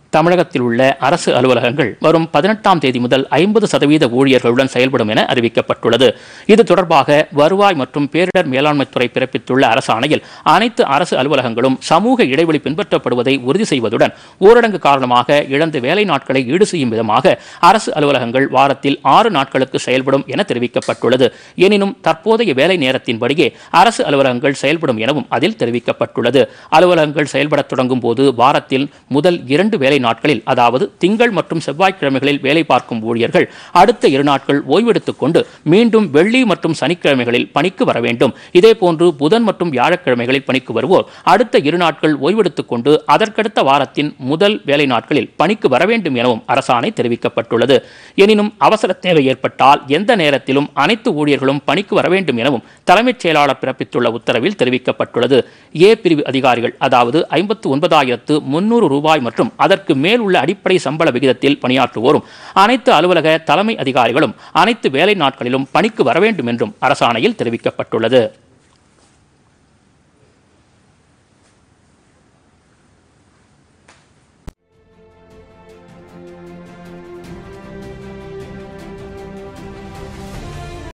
தமிழகத்தில் உள்ள அரசு அலுவலகங்கள் வரும் பதினெட்டாம் தேதி முதல் ஐம்பது சதவீத ஊழியர்களுடன் செயல்படும் என அறிவிக்கப்பட்டுள்ளது இது தொடர்பாக வருவாய் மற்றும் பேரிடர் மேலாண்மைத்துறை பிறப்பித்துள்ள அரசாணையில் அனைத்து அரசு அலுவலகங்களும் சமூக இடைவெளி பின்பற்றப்படுவதை உறுதி செய்வதுடன் ஊரடங்கு காரணமாக இழந்த வேலை நாட்களை ஈடு செய்யும் விதமாக அரசு அலுவலகங்கள் வாரத்தில் ஆறு நாட்களுக்கு செயல்படும் என தெரிவிக்கப்பட்டுள்ளது எனினும் தற்போதைய வேலை நேரத்தின்படியே அரசு அலுவலகங்கள் செயல்படும் எனவும் அதில் தெரிவிக்கப்பட்டுள்ளது அலுவலகங்கள் செயல்படத் தொடங்கும் போது வாரத்தில் முதல் இரண்டு வேலை நாட்களில் அதாவது திங்கள் மற்றும் செவ்வாய்க்கிழமைகளில் வேலை பார்க்கும் ஊழியர்கள் அடுத்த இரு நாட்கள் ஓய்வெடுத்துக் கொண்டு மீண்டும் வெள்ளி மற்றும் சனிக்கிழமைகளில் பணிக்கு வர வேண்டும் இதேபோன்று புதன் மற்றும் வியாழக்கிழமைகளில் பணிக்கு வருவோர் அடுத்த இரு நாட்கள் ஓய்வெடுத்துக் கொண்டு அதற்கடுத்த வாரத்தின் முதல் வேலை நாட்களில் பணிக்கு வர வேண்டும் எனவும் அரசாணை தெரிவிக்கப்பட்டுள்ளது எனினும் அவசர தேவை ஏற்பட்டால் எந்த நேரத்திலும் அனைத்து ஊழியர்களும் பணிக்கு வர வேண்டும் எனவும் தலைமைச் செயலாளர் பிறப்பித்துள்ள உத்தரவில் தெரிவிக்கப்பட்டுள்ளது ஏ பிரிவு அதிகாரிகள் அதாவது ஐம்பத்து ஒன்பதாயிரத்து முன்னூறு ரூபாய் மற்றும் அதற்கு மேல் உள்ள அடிப்படை சம்பள விகிதத்தில் பணியாற்றுவோரும் அனைத்து அலுவலக தலைமை அதிகாரிகளும் அனைத்து வேலை நாட்களிலும் பணிக்கு வர வேண்டும் என்றும் அரசாணையில் தெரிவிக்கப்பட்டுள்ளது